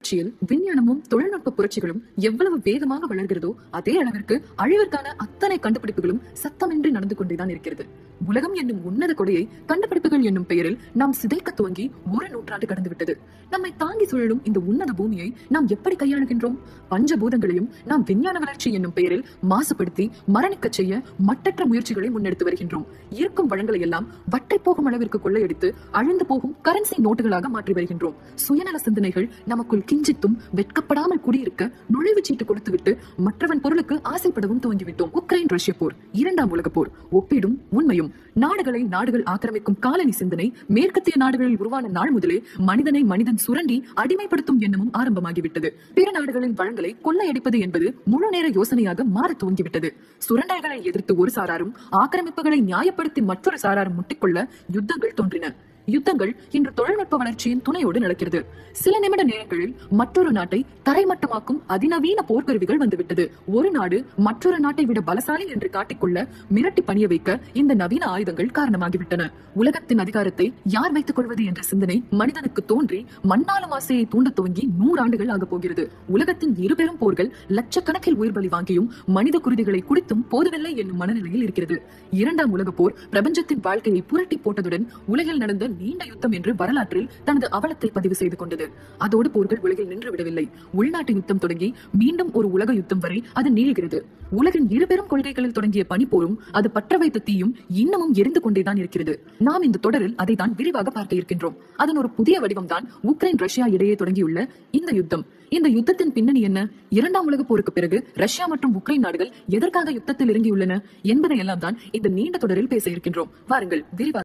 வளர்ச்சியில் விஞ்ஞானமும் தொழில்நுட்ப புரட்சிகளும் எவ்வளவு வேகமாக வளர்கிறதோ அதே அளவிற்கு அழிவிற்கான அத்தனை கண்டுபிடிப்புகளும் சத்தமின்றி நடந்து கொண்டேதான் இருக்கிறது உலகம் என்னும் உன்னத கொடையை கண்டுபிடிப்புகள் என்னும் பெயரில் நாம் சிதைக்க துவங்கி ஒரு நூற்றாண்டு கடந்து விட்டது நம்மை தாங்கி சுழலும் இந்த உன்னத பூமியை நாம் எப்படி கையாளுகின்றோம் பஞ்சபூதங்களையும் நாம் விஞ்ஞான வளர்ச்சி என்னும் பெயரில் மாசுபடுத்தி மரணிக்கச் செய்ய மட்டற்ற முயற்சிகளை முன்னெடுத்து வருகின்றோம் இருக்கும் வளங்களை எல்லாம் வட்டை போகும் அளவிற்கு கொள்ளையடித்து அழிந்து போகும் கரன்சி நோட்டுகளாக மாற்றி வருகின்றோம் சுயநல சிந்தனைகள் நமக்குள் கிஞ்சித்தும் வெட்கப்படாமல் குடியிருக்க நுழைவுச் சீட்டு கொடுத்துவிட்டு மற்றவன் பொருளுக்கு ஆசைப்படவும் துவங்கிவிட்டோம் உக்ரைன் ரஷ்ய போர் இரண்டாம் உலக போர் ஒப்பீடும் உண்மையும் நாடுகளை நாடுகள் ஆக்கிரமிக்கும் காலனி சிந்தனை மேற்கத்திய நாடுகளில் உருவான நாள் முதலே மனிதனை மனிதன் சுரண்டி அடிமைப்படுத்தும் எண்ணமும் ஆரம்பமாகிவிட்டது பிற நாடுகளின் வளங்களை கொள்ளையடிப்பது என்பது முழு நேர யோசனையாக மாற துவங்கிவிட்டது சுரண்டல்களை எதிர்த்து ஒரு சாராரும் ஆக்கிரமிப்புகளை நியாயப்படுத்தி மற்றொரு சாராரும் முட்டிக்கொள்ள யுத்தங்கள் தோன்றின யுத்தங்கள் இன்று தொழில்நுட்ப வளர்ச்சியின் துணையோடு நடக்கிறது சில நிமிட நேரங்களில் மற்றொரு நாட்டை தரைமட்டமாக்கும் அதிநவீன போர்க்கருவிகள் வந்துவிட்டது ஒரு நாடு மற்றொரு நாட்டை விட பலசாலி என்று காட்டிக்கொள்ள மிரட்டி பணிய வைக்க இந்த நவீன ஆயுதங்கள் காரணமாகிவிட்டன உலகத்தின் அதிகாரத்தை யார் வைத்துக் கொள்வது என்ற சிந்தனை மனிதனுக்கு தோன்றி மண்ணாலும் ஆசையை தூண்ட துவங்கி நூறாண்டுகள் ஆகப் போகிறது உலகத்தின் இருபெரும் போர்கள் லட்சக்கணக்கில் உயிர் பலி வாங்கியும் மனித குருதிகளை குடித்தும் போதவில்லை என்னும் மனநிலையில் இருக்கிறது இரண்டாம் உலக போர் பிரபஞ்சத்தின் வாழ்க்கையை புரட்டி போட்டதுடன் உலகில் நடந்த நீண்ட யுத்தம் என்று வரலாற்றில் தனது அவலத்தை பதிவு செய்து கொண்டது அதோடு போர்கள் உலகில் நின்று விடவில்லை உள்நாட்டு யுத்தம் தொடங்கி மீண்டும் ஒரு உலக யுத்தம் வரை அது நீள்கிறது உலகின் இருபெரும் கொள்கைகளில் தொடங்கிய பனிப்போரும் அது பற்ற வைத்த தீயும் இன்னமும் எரிந்து கொண்டேதான் இருக்கிறது நாம் இந்த தொடரில் அதை தான் விரிவாக பார்க்க இருக்கின்றோம் அதன் ஒரு புதிய வடிவம் தான் உக்ரைன் ரஷ்யா இடையே தொடங்கியுள்ள இந்த யுத்தம் இந்த யுத்தத்தின் பின்னணி என்ன இரண்டாம் உலக போருக்கு பிறகு ரஷ்யா மற்றும் உக்ரைன் நாடுகள் எதற்காக யுத்தத்தில் இறங்கியுள்ளன என்பதை எல்லாம் தான் இந்த நீண்ட தொடரில் பேச இருக்கின்றோம் வாருங்கள் விரிவாக